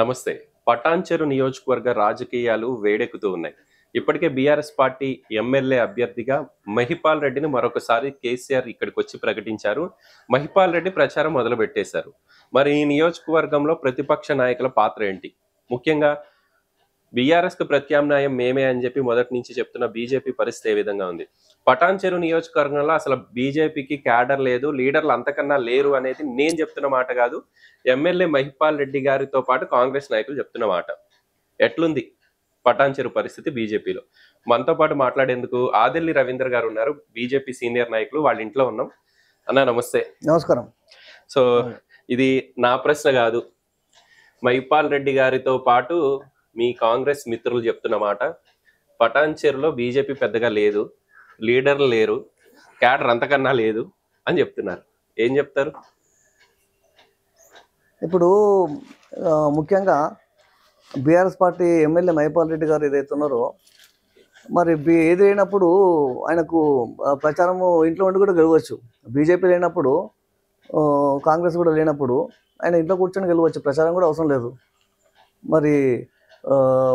నమస్తే పటాన్చెరు నియోజకవర్గ రాజకీయాలు వేడెక్కుతూ ఉన్నాయి ఇప్పటికే బీఆర్ఎస్ పార్టీ ఎమ్మెల్యే అభ్యర్థిగా మహిపాల్ రెడ్డిని మరొకసారి కేసీఆర్ ఇక్కడికి వచ్చి ప్రకటించారు మహిపాల్ రెడ్డి ప్రచారం మొదలు పెట్టేశారు మరి ఈ నియోజకవర్గంలో ప్రతిపక్ష నాయకుల పాత్ర ఏంటి ముఖ్యంగా బీఆర్ఎస్ కు ప్రత్యామ్నాయం మేమే అని చెప్పి మొదటి నుంచి చెప్తున్న బీజేపీ పరిస్థితి ఏ విధంగా ఉంది పటాన్చెరు నియోజకవర్గంలో అసలు బీజేపీకి క్యాడర్ లేదు లీడర్లు అంతకన్నా లేరు అనేది నేను చెప్తున్న మాట కాదు ఎమ్మెల్యే మహిపాల్ రెడ్డి గారితో పాటు కాంగ్రెస్ నాయకులు చెప్తున్న మాట ఎట్లుంది పటాన్చెరు పరిస్థితి బీజేపీలో మనతో పాటు మాట్లాడేందుకు ఆదిల్లి రవీంద్ర గారు ఉన్నారు బీజేపీ సీనియర్ నాయకులు వాళ్ళ ఇంట్లో ఉన్నాం అన్న నమస్తే నమస్కారం సో ఇది నా ప్రశ్న కాదు మహిపాల్ రెడ్డి గారితో పాటు మీ కాంగ్రెస్ మిత్రులు చెప్తున్న మాట పటాన్చెరులో బీజేపీ పెద్దగా లేదు లీడర్లు లేరు క్యాడర్ అంతకన్నా లేదు అని చెప్తున్నారు ఏం చెప్తారు ఇప్పుడు ఆ, ముఖ్యంగా BRS party MLA Mahipal Reddy గారు ఏదైతే ఉన్నారో మరి బి ఏది లేనప్పుడు ఆయనకు ఆ, ప్రచారము ఇంట్లో ఉండి కూడా గెలవచ్చు బీజేపీ లేనప్పుడు ఆ, కాంగ్రెస్ కూడా లేనప్పుడు ఆయన ఇంట్లో కూర్చొని గెలవచ్చు ప్రచారం కూడా అవసరం లేదు మరి ఆ,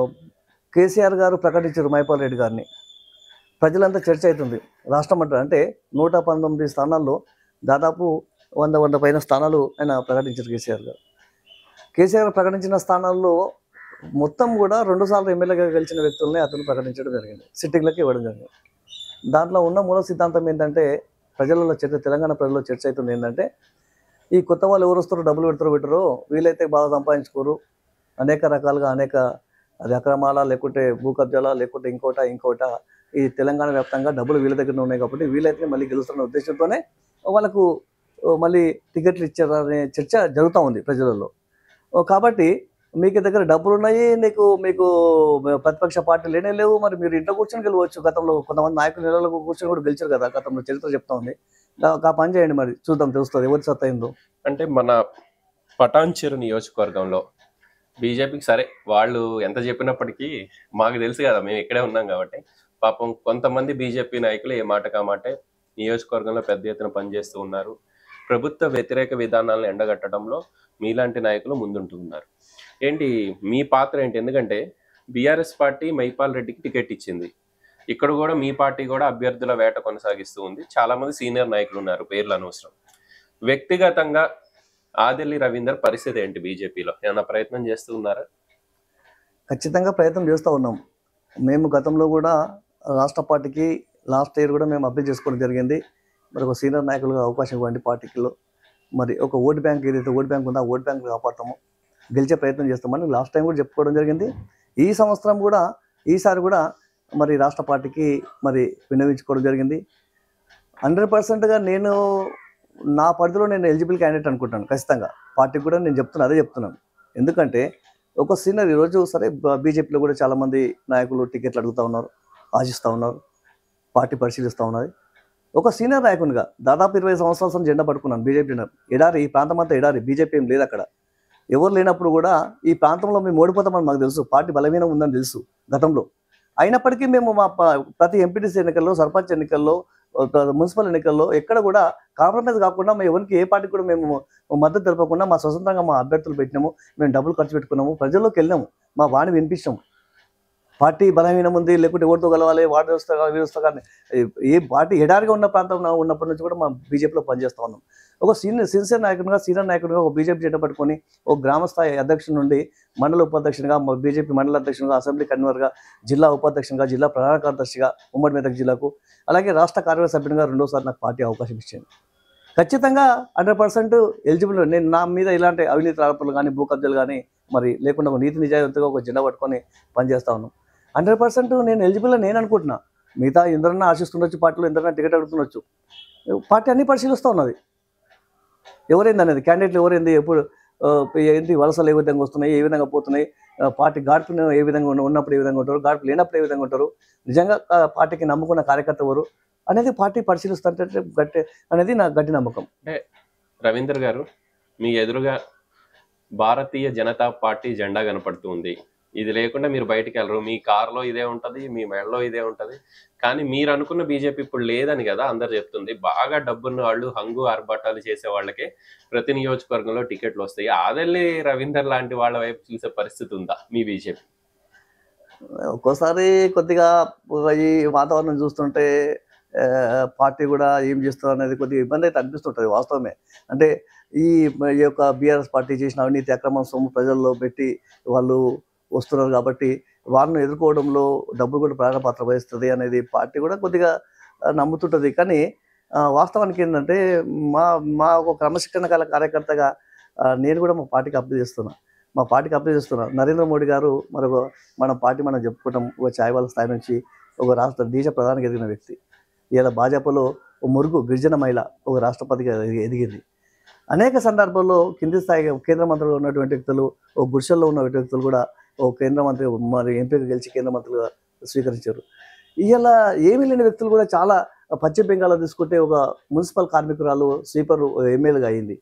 కేసీఆర్ గారు ప్రకటించారు మహిపాల్ రెడ్డి గారిని ప్రజలంతా చర్చ అవుతుంది రాష్ట్రం అంటారు అంటే నూట పంతొమ్మిది స్థానాల్లో దాదాపు వంద వంద పైన స్థానాలు ఆయన ప్రకటించారు కేసీఆర్ గారు కేసీఆర్ ప్రకటించిన స్థానాల్లో మొత్తం కూడా రెండుసార్లు ఎమ్మెల్యేగా గెలిచిన వ్యక్తుల్ని అతను ప్రకటించడం జరిగింది సిట్టింగ్లకి ఇవ్వడం జరిగింది దాంట్లో ఉన్న మూల సిద్ధాంతం ఏంటంటే ప్రజలలో చర్చ తెలంగాణ ప్రజల్లో చర్చ అవుతుంది ఏంటంటే ఈ కొత్త వాళ్ళు ఎవరు వస్తారో డబ్బులు పెడతారో పెట్టరో వీలైతే బాగా సంపాదించుకోరు అనేక రకాలుగా అనేక అది అక్రమాల లేకుంటే భూ కబ్జాలా లేకుంటే ఇంకోట ఇంకోట ఈ తెలంగాణ వ్యాప్తంగా డబ్బులు వీళ్ళ దగ్గర ఉన్నాయి కాబట్టి వీలైతే మళ్ళీ గెలుస్తున్న ఉద్దేశంతోనే వాళ్ళకు ఓ, మళ్ళీ టికెట్లు ఇచ్చారనే చర్చ జరుగుతూ ఉంది ప్రజలలో ఓ, కాబట్టి మీకు దగ్గర డబ్బులు ఉన్నాయి నీకు మీకు ప్రతిపక్ష పార్టీ లేనే లేవు మరి మీరు ఇంట్లో కూర్చొని గెలవచ్చు గతంలో కొంతమంది నాయకులు నెలలో కూర్చొని కూడా గెలిచారు కదా గతంలో చరిత్ర చెప్తా ఉంది దా- ఆ పని చేయండి మరి చూద్దాం తెలుస్తుంది ఎవరి సత్తా అయిందో అంటే మన పటాన్చెరు నియోజకవర్గంలో బీజేపీకి సరే వాళ్ళు ఎంత చెప్పినప్పటికీ మాకు తెలుసు కదా మేము ఇక్కడే ఉన్నాం కాబట్టి పాపం కొంతమంది బీజేపీ నాయకులు ఏ మాట కామాటే నియోజకవర్గంలో పెద్ద ఎత్తున పనిచేస్తూ ఉన్నారు ప్రభుత్వ వ్యతిరేక విధానాలను ఎండగట్టడంలో మీలాంటి నాయకులు ముందుంటూ ఉన్నారు ఏంటి మీ పాత్ర ఏంటి ఎందుకంటే బీఆర్ఎస్ పార్టీ మైపాల్ రెడ్డికి టికెట్ ఇచ్చింది ఇక్కడ కూడా మీ పార్టీ కూడా అభ్యర్థుల వేట కొనసాగిస్తూ ఉంది చాలా మంది సీనియర్ నాయకులు ఉన్నారు పేర్లు అనవసరం వ్యక్తిగతంగా ఆదిల్లి రవీందర్ పరిస్థితి ఏంటి బీజేపీలో ఏమైనా ప్రయత్నం చేస్తూ ఉన్నారా ఖచ్చితంగా ప్రయత్నం చేస్తూ ఉన్నాం మేము గతంలో కూడా రాష్ట్ర పార్టీకి లాస్ట్ ఇయర్ కూడా మేము అప్పీల్ చేసుకోవడం జరిగింది మరి ఒక సీనియర్ నాయకులుగా అవకాశం ఇవ్వండి పార్టీలో మరి ఒక ఓట్ బ్యాంక్ ఏదైతే ఓట్ బ్యాంక్ ఉందో ఆ ఓట్ బ్యాంక్ కాపాడతాము గెలిచే ప్రయత్నం చేస్తామని లాస్ట్ టైం కూడా చెప్పుకోవడం జరిగింది ఈ సంవత్సరం కూడా ఈసారి కూడా మరి రాష్ట్ర పార్టీకి మరి విన్నవించుకోవడం జరిగింది హండ్రెడ్ పర్సెంట్గా నేను నా పరిధిలో నేను ఎలిజిబుల్ క్యాండిడేట్ అనుకుంటాను ఖచ్చితంగా పార్టీకి కూడా నేను చెప్తున్నా అదే చెప్తున్నాను ఎందుకంటే ఒక సీనియర్ ఈరోజు సరే బీజేపీలో కూడా చాలామంది నాయకులు టికెట్లు అడుగుతూ ఉన్నారు ఆశిస్తూ ఉన్నారు పార్టీ పరిశీలిస్తూ ఉన్నది ఒక సీనియర్ నాయకునిగా దాదాపు ఇరవై సంవత్సరాల నుంచి జెండా పట్టుకున్నాను బీజేపీ జెండా ఎడారి ఈ ప్రాంతం అంతా ఎడారి బీజేపీ ఏం లేదు అక్కడ ఎవరు లేనప్పుడు కూడా ఈ ప్రాంతంలో మేము ఓడిపోతామని మాకు తెలుసు పార్టీ బలహీనం ఉందని తెలుసు గతంలో అయినప్పటికీ మేము మా ప- ప్రతి ఎంపీటీసీ ఎన్నికల్లో సర్పంచ్ ఎన్నికల్లో ఒక మున్సిపల్ ఎన్నికల్లో ఎక్కడ కూడా కాంప్రమైజ్ కాకుండా మేము ఎవరికి ఏ పార్టీకి కూడా మేము మద్దతు తెలపకుండా మా స్వతంత్రంగా మా అభ్యర్థులు పెట్టినాము మేము డబ్బులు ఖర్చు పెట్టుకున్నాము ప్రజల్లోకి వెళ్ళాము మా వాణి వినిపించాము పార్టీ బలహీనం ఉంది లేకుంటే ఎవరితో కలవాలి వార్డు వ్యవస్థ కావాలి, వ్యవస్థ కానీ ఏ పార్టీ ఎడారిగా ఉన్న ప్రాంతంలో ఉన్నప్పటి నుంచి కూడా మా బీజేపీలో పనిచేస్తూ ఉన్నాం ఒక సీనియర్ సిన్సియర్ నాయకునిగా సీనియర్ నాయకునిగా ఒక బీజేపీ జెండా పట్టుకొని ఒక గ్రామ స్థాయి అధ్యక్షుడి నుండి మండల ఉపాధ్యక్షునిగా మా బీజేపీ మండల అధ్యక్షునిగా అసెంబ్లీ కన్వీనర్గా జిల్లా ఉపాధ్యక్షునిగా జిల్లా ప్రధాన కార్యదర్శిగా ఉమ్మడి మెదక్ జిల్లాకు అలాగే రాష్ట్ర కార్యవర్గ సభ్యునిగా రెండోసారి నాకు పార్టీ అవకాశం ఇచ్చింది ఖచ్చితంగా హండ్రెడ్ పర్సెంట్ ఎలిజిబుల్ నేను నా మీద ఇలాంటి అవినీతి ఆరోపణలు కానీ భూ కబ్జాలు కానీ మరి లేకుండా ఒక నీతి నిజాయితీగా ఒక జెండా పట్టుకొని పనిచేస్తా ఉన్నాను హండ్రెడ్ పర్సెంట్ నేను ఎలిజిబుల్ నేను అనుకుంటున్నా మిగతా ఎందరన్నా ఆశిస్తుండొచ్చు పార్టీలో ఎందరన్నా టికెట్ అడుగుతుండొచ్చు పార్టీ అన్ని పరిశీలిస్తూ ఉన్నది ఎవరైంది అనేది క్యాండిడేట్లు ఎవరైంది ఎప్పుడు ఆ, ఏంటి వలసలు ఏ విధంగా వస్తున్నాయి ఏ విధంగా పోతున్నాయి ఆ, పార్టీ గాడ్పు ఏ విధంగా ఉన్న- ఉన్నప్పుడు ఏ విధంగా ఉంటారు గాడ్పు లేనప్పుడు ఏ విధంగా ఉంటారు నిజంగా ఆ, పార్టీకి నమ్ముకున్న కార్యకర్త ఎవరు అనేది పార్టీ పరిశీలిస్తుంటే గట్టి అనేది నా గట్టి నమ్మకం రవీందర్ గారు మీ ఎదురుగా భారతీయ జనతా పార్టీ జెండా కనపడుతుంది ఇది లేకుండా మీరు బయటికి వెళ్ళరు మీ కార్లో ఇదే ఉంటది మీ మెడలో ఇదే ఉంటది కానీ మీరు అనుకున్న బీజేపీ ఇప్పుడు లేదని కదా అందరు చెప్తుంది బాగా డబ్బున్న వాళ్ళు హంగు ఆర్భాటాలు చేసే వాళ్ళకే ప్రతి నియోజకవర్గంలో టికెట్లు వస్తాయి ఆదల్లి రవీందర్ లాంటి వాళ్ళ వైపు చూసే పరిస్థితి ఉందా మీ బీజేపీ ఒక్కోసారి కొద్దిగా ఈ వాతావరణం చూస్తుంటే ఆ, పార్టీ కూడా ఏం చేస్తారు అనేది కొద్దిగా ఇబ్బంది అయితే అనిపిస్తుంటుంది వాస్తవమే అంటే ఈ ఈ యొక్క బీఆర్ఎస్ పార్టీ చేసిన అవినీతి అక్రమ సొమ్ము ప్రజల్లో పెట్టి వాళ్ళు వస్తున్నారు కాబట్టి వాళ్ళని ఎదుర్కోవడంలో డబ్బులు కూడా ప్రధాన పాత్ర వహిస్తుంది అనేది పార్టీ కూడా కొద్దిగా ఆ, నమ్ముతుంటుంది కానీ ఆ, వాస్తవానికి ఏంటంటే మా మా ఒక క్రమశిక్షణ గల కార్యకర్తగా ఆ, నేను కూడా మా పార్టీకి అప్లై చేస్తున్నా మా పార్టీకి అప్లై చేస్తున్నా నరేంద్ర మోడీ గారు మరొక మన పార్టీ మనం చెప్పుకుంటాం ఒక ఛాయ్ వాళ్ళ స్థాయి నుంచి ఒక రాష్ట్ర దేశ ప్రధానికి ఎదిగిన వ్యక్తి ఇలా భాజపాలో ఒక మురుగు గిరిజన మహిళ ఒక రాష్ట్రపతిగా ఎదిగి- ఎదిగింది అనేక సందర్భాల్లో కింది స్థాయి కేంద్ర మంత్రులు ఉన్నటువంటి వ్యక్తులు ఒక గుడిసెల్లో ఉన్న వ్యక్తులు కూడా ఓ కేంద్ర మంత్రి మరి ఎంపీగా గెలిచి కేంద్ర మంత్రులుగా స్వీకరించారు ఇలా ఏమీ లేని వ్యక్తులు కూడా చాలా పశ్చిమ బెంగాల్లో తీసుకుంటే ఒక మున్సిపల్ కార్మికురాలు స్వీపర్ ఎమ్మెల్యేగా అయింది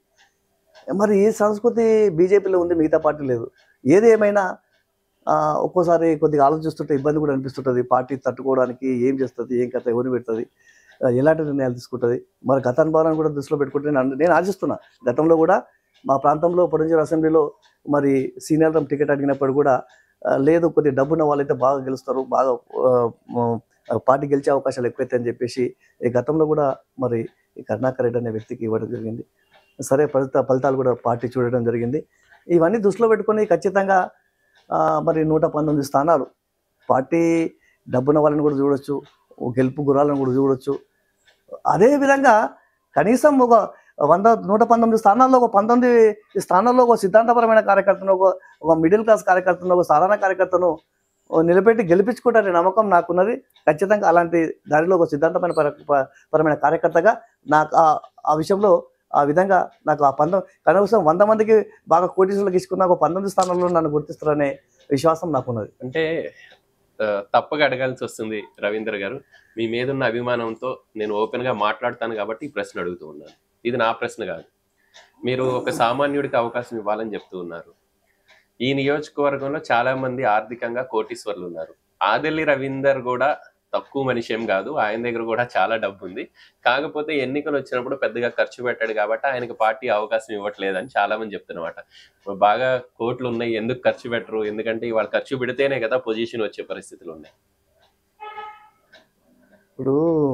మరి ఈ సంస్కృతి బీజేపీలో ఉంది మిగతా పార్టీ లేదు ఏది ఏమైనా ఆ, ఒక్కోసారి కొద్దిగా ఆలోచిస్తుంటే ఇబ్బంది కూడా అనిపిస్తుంటుంది పార్టీ తట్టుకోవడానికి ఏం చేస్తుంది ఏం కథ ఎవరిని పెడుతుంది ఆ, ఎలాంటి నిర్ణయాలు తీసుకుంటుంది మరి గత అనుభవాలను కూడా దృష్టిలో పెట్టుకుంటే నేను నేను ఆశిస్తున్నా గతంలో కూడా మా ప్రాంతంలో పొడంజూరు అసెంబ్లీలో మరి సీనియర్ టికెట్ అడిగినప్పుడు కూడా ఆ, లేదు కొద్దిగా డబ్బున్న వాళ్ళైతే బాగా గెలుస్తారు బాగా ఆ, ఆ, పార్టీ గెలిచే అవకాశాలు ఎక్కువైతే అని చెప్పేసి ఈ గతంలో కూడా మరి ఈ కరుణాకర్ రెడ్డి అనే వ్యక్తికి ఇవ్వడం జరిగింది సరే ఫలిత ఫలితాలు కూడా పార్టీ చూడడం జరిగింది ఇవన్నీ దృష్టిలో పెట్టుకొని ఖచ్చితంగా ఆ, మరి నూట పంతొమ్మిది స్థానాలు పార్టీ డబ్బున్న వాళ్ళని కూడా చూడొచ్చు ఓ గెలుపు గురాలను కూడా చూడొచ్చు అదేవిధంగా కనీసం ఒక వంద నూట పంతొమ్మిది స్థానాల్లో ఒక పంతొమ్మిది స్థానాల్లో ఒక సిద్ధాంతపరమైన కార్యకర్తను ఒక ఒక మిడిల్ క్లాస్ కార్యకర్తను ఒక సాధారణ కార్యకర్తను ఓ నిలబెట్టి గెలిపించుకుంటారనే నమ్మకం నాకున్నది ఖచ్చితంగా అలాంటి దారిలో ఒక సిద్ధాంతమైన పర ప- పరమైన కార్యకర్తగా నాకు ఆ ఆ విషయంలో ఆ విధంగా నాకు ఆ పంతొమ్మిది కనీసం వంద మందికి బాగా కోటీసులకు ఇచ్చుకున్న ఒక పంతొమ్మిది స్థానంలో నన్ను గుర్తిస్తారనే విశ్వాసం నాకున్నది అంటే ఆ, తప్పగా అడగాల్సి వస్తుంది రవీంద్ర గారు మీ మీద ఉన్న అభిమానంతో నేను ఓపెన్ గా మాట్లాడతాను కాబట్టి ఈ ప్రశ్న అడుగుతూ ఉన్నాను ఇది నా ప్రశ్న కాదు మీరు ఒక సామాన్యుడికి అవకాశం ఇవ్వాలని చెప్తూ ఉన్నారు ఈ నియోజకవర్గంలో చాలా మంది ఆర్థికంగా కోటీశ్వర్లు ఉన్నారు ఆదెల్లి రవీందర్ కూడా తక్కువ మనిషి ఏం కాదు ఆయన దగ్గర కూడా చాలా డబ్బు ఉంది కాకపోతే ఎన్నికలు వచ్చినప్పుడు పెద్దగా ఖర్చు పెట్టాడు కాబట్టి ఆయనకి పార్టీ అవకాశం ఇవ్వట్లేదని చాలా మంది చెప్తున్నమాట బాగా కోట్లు ఉన్నాయి ఎందుకు ఖర్చు పెట్టరు ఎందుకంటే ఇవాళ ఖర్చు పెడితేనే కదా పొజిషన్ వచ్చే పరిస్థితులు ఉన్నాయి ఇప్పుడు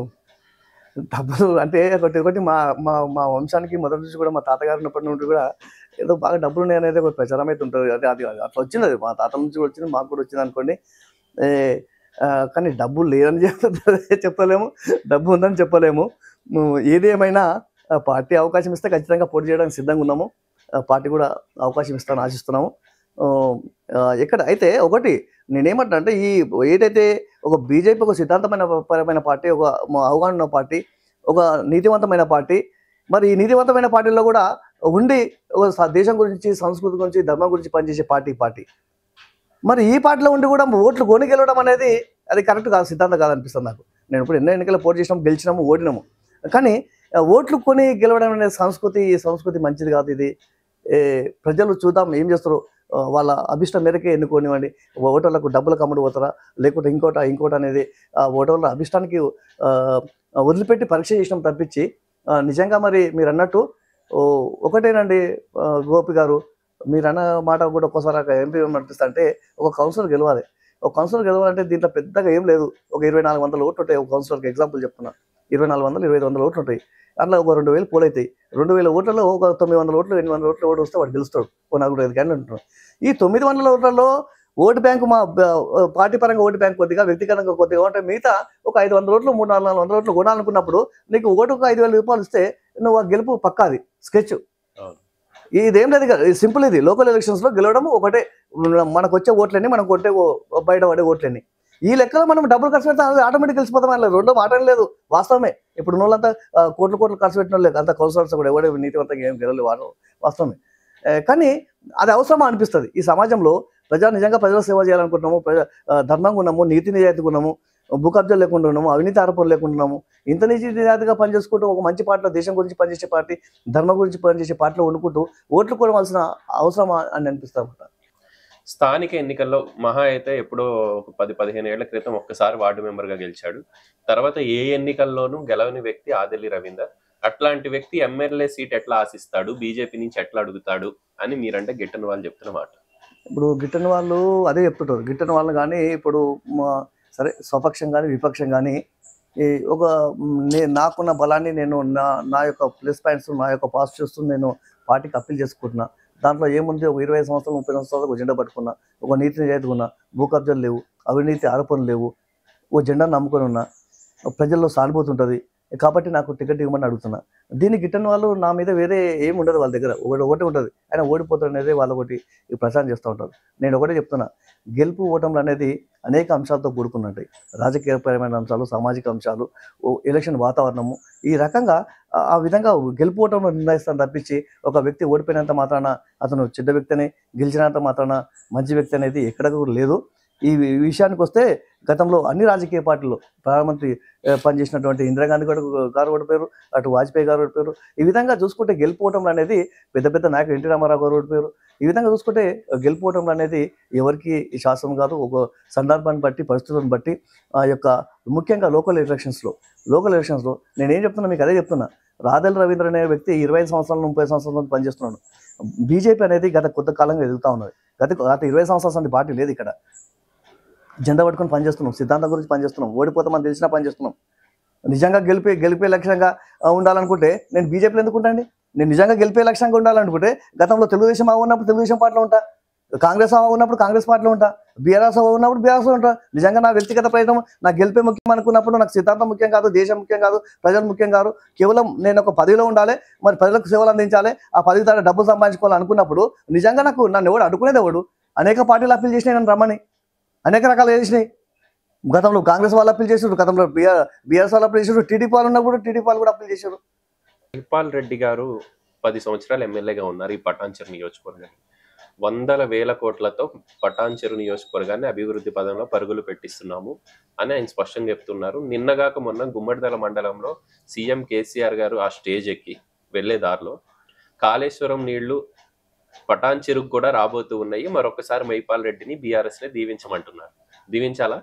డబ్బులు అంటే ఒకటి ఒకటి మా మా మా వంశానికి మొదటి నుంచి కూడా మా తాతగారు ఉన్నప్పటి నుండి కూడా ఏదో బాగా డబ్బులు ఉన్నాయి అనేది ఒక ప్రచారం అయితే ఉంటుంది అది అది అట్లా వచ్చింది అది మా తాత నుంచి కూడా వచ్చింది మాకు కూడా వచ్చింది అనుకోండి ఏ, ఆ, కానీ డబ్బు లేదని చెప్తే చెప్పలేము డబ్బు ఉందని చెప్పలేము ఉమ్, ఏది ఏమైనా ఆ, పార్టీ అవకాశం ఇస్తే ఖచ్చితంగా పోటీ చేయడానికి సిద్ధంగా ఉన్నాము ఆ, పార్టీ కూడా అవకాశం ఇస్తానని ఆశిస్తున్నాము ఆ, ఆ, ఎక్కడ అయితే ఒకటి నేనేమంటా అంటే ఈ ఏదైతే ఒక బీజేపీ ఒక సిద్ధాంతమైన పరమైన పార్టీ ఒక మ- అవగాహన ఉన్న పార్టీ ఒక నీతివంతమైన పార్టీ మరి ఈ నీతివంతమైన పార్టీలో కూడా ఉండి ఒక స- దేశం గురించి సంస్కృతి గురించి ధర్మం గురించి పనిచేసే పార్టీ ఈ పార్టీ మరి ఈ పార్టీలో ఉండి కూడా ఓట్లు కొని గెలవడం అనేది అది కరెక్ట్ కాదు సిద్ధాంతం కాదనిపిస్తుంది నాకు నేను ఇప్పుడు ఎన్నో ఎన్నికలు పోటీ చేసినాము గెలిచినాము ఓడినాము కానీ ఆ, ఓట్లు కొని గెలవడం అనే సంస్కృతి ఈ సంస్కృతి మంచిది కాదు ఇది ఏ, ప్రజలు చూద్దాం ఏం చేస్తారు ఆ, వాళ్ళ అభిష్టం మేరకే ఎన్నుకోనివ్వండి ఓటర్లకు డబ్బులు కమ్ముడు పోతారా లేకుంటే ఇంకోట ఇంకోటి అనేది ఆ ఓటర్ల అభిష్టానికి ఆ, వదిలిపెట్టి పరీక్ష చేసినాం తప్పించి ఆ, నిజంగా మరి మీరు అన్నట్టు ఓ, ఒకటేనండి ఆ, గోపి గారు మీరు అన్న మాట కూడా ఒక్కోసారి ఎంపీ అనిపిస్తా అంటే ఒక కౌన్సిలర్ గెలవాలి ఒక కౌన్సిలర్ గెలవాలంటే దీంట్లో పెద్దగా ఏం లేదు ఒక ఇరవై నాలుగు వందల ఓట్లు ఉంటాయి ఒక కౌన్సిలర్కి ఎగ్జాంపుల్ చెప్తున్నా ఇరవై నాలుగు వందలు ఇరవై ఐదు వందల ఓట్లు ఉంటాయి అట్లా ఒక రెండు వేలు పోలవుతాయి రెండు వేల ఓట్లలో ఒక తొమ్మిది వందల ఓట్లు ఎనిమిది వందల ఓట్లు ఓటు వస్తే వాడు గెలుస్తాడు ఒక నలుగురు ఐదు క్యాండిడేట్ ఉంటున్నాడు ఈ తొమ్మిది వందల ఓట్లలో ఓటు బ్యాంకు మా బ- పార్టీ పరంగా ఓటు బ్యాంక్ కొద్దిగా వ్యక్తిగతంగా కొద్దిగా ఉంటే మిగతా ఒక ఐదు వందల ఓట్లు మూడు నాలుగు వందల ఓట్లు కొనాలనుకున్నప్పుడు నీకు ఓటుకు ఐదు వేల రూపాయలు ఇస్తే నువ్వు ఆ గెలుపు పక్కాది స్కెచ్ అవును. ఇదేం లేదు కదా సింపుల్ ఇది లోకల్ ఎలక్షన్స్లో గెలవడం ఒకటే మనకు వచ్చే ఓట్లన్నీ మనకు కొట్టే ఓ- బయట పడే ఓట్లన్నీ ఈ లెక్కలో మనం డబ్బులు ఖర్చు పెడితే అది ఆటోమేటిక్ గెలిచిపోతాం అలా రెండో మాట ఏం లేదు వాస్తవమే ఇప్పుడు వాళ్ళంతా ఆ, కోట్లు కోట్లు ఖర్చు పెట్టిన లేదు అంత కౌన్సిలర్స్ కూడా ఎవడే నీతివంతంగా ఏం గెలవలేదు వాడు వాస్తవమే ఏ, కానీ అది అవసరమా అనిపిస్తుంది ఈ సమాజంలో ప్రజా నిజంగా ప్రజల సేవ చేయాలనుకుంటున్నాము ప్రజా ఆ, ధర్మంగా ఉన్నాము నీతి నిజాయితీగా ఉన్నాము భూ కబ్జాలు లేకుండా ఉన్నాము అవినీతి ఆరోపణలు లేకుండా ఉన్నాము ఇంత నీతి నిజాయితీగా పనిచేసుకుంటూ ఒక మంచి పార్టీలో దేశం గురించి పనిచేసే పార్టీ ధర్మం గురించి పనిచేసే పార్టీలో వండుకుంటూ ఓట్లు కొనవలసిన అవసరమా అని అనిపిస్తా ఉంటా స్థానిక ఎన్నికల్లో మహా అయితే ఎప్పుడో ఒక పది పదిహేను ఏళ్ల క్రితం ఒక్కసారి వార్డు మెంబర్ గా గెలిచాడు తర్వాత ఏ ఎన్నికల్లోనూ గెలవని వ్యక్తి ఆదిల్లి రవీందర్ అట్లాంటి వ్యక్తి ఎమ్మెల్యే సీట్ ఎట్లా ఆశిస్తాడు బీజేపీ నుంచి ఎట్లా అడుగుతాడు అని మీరంటే గిట్టని వాళ్ళు చెప్తున్న మాట ఇప్పుడు గిట్టని వాళ్ళు అదే చెప్తుంటారు గిట్టని వాళ్ళు కానీ ఇప్పుడు మా- సరే స్వపక్షం కానీ విపక్షం కానీ ఈ ఒక మ్, నే- నాకున్న బలాన్ని నేను నా నా యొక్క ప్లస్ పాయింట్స్ నా యొక్క పాజిటివ్స్ నేను పార్టీకి అప్పీల్ చేసుకుంటున్నా దాంట్లో ఏముంది ఒక ఇరవై ఐదు సంవత్సరాలు ముప్పై సంవత్సరాలు ఒక జెండా పట్టుకున్నా ఒక నీతి నిజాయితీ ఉన్నా భూ కబ్జాలు లేవు అవినీతి ఆరోపణలు లేవు ఓ జెండా నమ్ముకొని ఉన్నా ప్రజల్లో సానుభూతి ఉంటుంది కాబట్టి నాకు టికెట్ ఇవ్వమని అడుగుతున్నా దీన్ని గిట్టని వాళ్ళు నా మీద వేరే ఏమి ఉండదు వాళ్ళ దగ్గర ఒకటి ఒకటి ఉంటుంది ఆయన ఓడిపోతారు అనేది వాళ్ళు ఒకటి ఈ ప్రచారం చేస్తూ ఉంటారు నేను ఒకటే చెప్తున్నా గెలుపు ఓటములు అనేది అనేక అంశాలతో కూడుకున్నట్టాయి రాజకీయపరమైన అంశాలు సామాజిక అంశాలు ఓ ఎలక్షన్ వాతావరణము ఈ రకంగా ఆ- ఆ విధంగా గెలుపు ఓటములు నిర్ణయిస్తాను తప్పించి ఒక వ్యక్తి ఓడిపోయినంత మాత్రాన అతను చెడ్డ వ్యక్తిని గెలిచినంత మాత్రాన మంచి వ్యక్తి అనేది ఎక్కడ కూడా లేదు ఈ వి- ఈ విషయానికి వస్తే గతంలో అన్ని రాజకీయ పార్టీలు ప్రధానమంత్రి ఆ, పనిచేసినటువంటి ఇందిరాగాంధీ గారు గారు ఓడిపోయారు అటు వాజ్పేయి గారు ఓడిపోయారు ఈ విధంగా చూసుకుంటే గెలుపోవటం అనేది పెద్ద పెద్ద నాయకులు ఎన్టీ రామారావు గారు ఓడిపోయారు ఈ విధంగా చూసుకుంటే గెలుపోవటం అనేది ఎవరికి ఈ శాస్త్రం కాదు ఒక సందర్భాన్ని బట్టి పరిస్థితులను బట్టి ఆ యొక్క ముఖ్యంగా లోకల్ ఎలక్షన్స్లో లోకల్ ఎలక్షన్స్లో నేను ఏం చెప్తున్నా మీకు అదే చెప్తున్నా రాదెల్ రవీంద్ర అనే వ్యక్తి ఇరవై ఐదు సంవత్సరాల ముప్పై సంవత్సరాల నుంచి పనిచేస్తున్నాడు బీజేపీ అనేది గత కొద్ది కాలంగా ఎదుగుతూ ఉన్నది గత గత ఇరవై సంవత్సరాల నుండి పార్టీ లేదు ఇక్కడ జెండా పట్టుకొని పనిచేస్తున్నాం సిద్ధాంతం గురించి పనిచేస్తున్నాం ఓడిపోతే మనం తెలిసినా పనిచేస్తున్నాం నిజంగా గెలిపే గెలిపే లక్ష్యంగా ఆ, ఉండాలనుకుంటే నేను బీజేపీలో ఎందుకుంటాండి నేను నిజంగా గెలిపే లక్ష్యంగా ఉండాలనుకుంటే గతంలో తెలుగుదేశం ఆవు ఉన్నప్పుడు తెలుగుదేశం పార్టీలో ఉంటా కాంగ్రెస్ ఆవు ఉన్నప్పుడు కాంగ్రెస్ పార్టీలో ఉంటా బీఆర్ఎస్ ఆవు ఉన్నప్పుడు బీఆర్ఎస్ ఉంటా నిజంగా నా వ్యక్తిగత ప్రయత్నం నా గెలిపే ముఖ్యం అనుకున్నప్పుడు నాకు సిద్ధాంతం ముఖ్యం కాదు దేశం ముఖ్యం కాదు ప్రజలు ముఖ్యం కాదు కేవలం నేను ఒక పదవిలో ఉండాలి మరి ప్రజలకు సేవలు అందించాలి ఆ పదవి ద్వారా డబ్బులు సంపాదించుకోవాలి అనుకున్నప్పుడు నిజంగా నాకు నన్ను ఎవడు అడుకునేది ఎవడు అనేక పార్టీలు అప్పీల్ చేసినాయి నన్ను రమ్మని అనేక రకాలు చేసినాయి గతంలో కాంగ్రెస్ వాళ్ళు అప్పీల్ చేసారు గతంలో బీఆర్ బీఆర్ఎస్ వాళ్ళు అప్పీల్ చేసారు టీడీపీ వాళ్ళు ఉన్నప్పుడు టీడీపీ వాళ్ళు కూడా అప్పీల్ చేశారు మహిపాల్ రెడ్డి గారు పది సంవత్సరాలు ఎమ్మెల్యేగా ఉన్నారు ఈ పటాన్చెరు నియోజకవర్గానికి వందల వేల కోట్లతో పటాన్చెరు నియోజకవర్గాన్ని అభివృద్ధి పదంలో పరుగులు పెట్టిస్తున్నాము అని ఆయన స్పష్టంగా చెప్తున్నారు నిన్నగాక మొన్న గుమ్మడిదల మండలంలో సీఎం కేసీఆర్ గారు ఆ స్టేజ్ ఎక్కి వెళ్లే దారిలో కాళేశ్వరం నీళ్లు పటాన్చెరుకు కూడా రాబోతూ ఉన్నాయి మరొకసారి మహిపాల్ రెడ్డిని బీఆర్ఎస్ ని దీవించమంటున్నారు దీవించాలా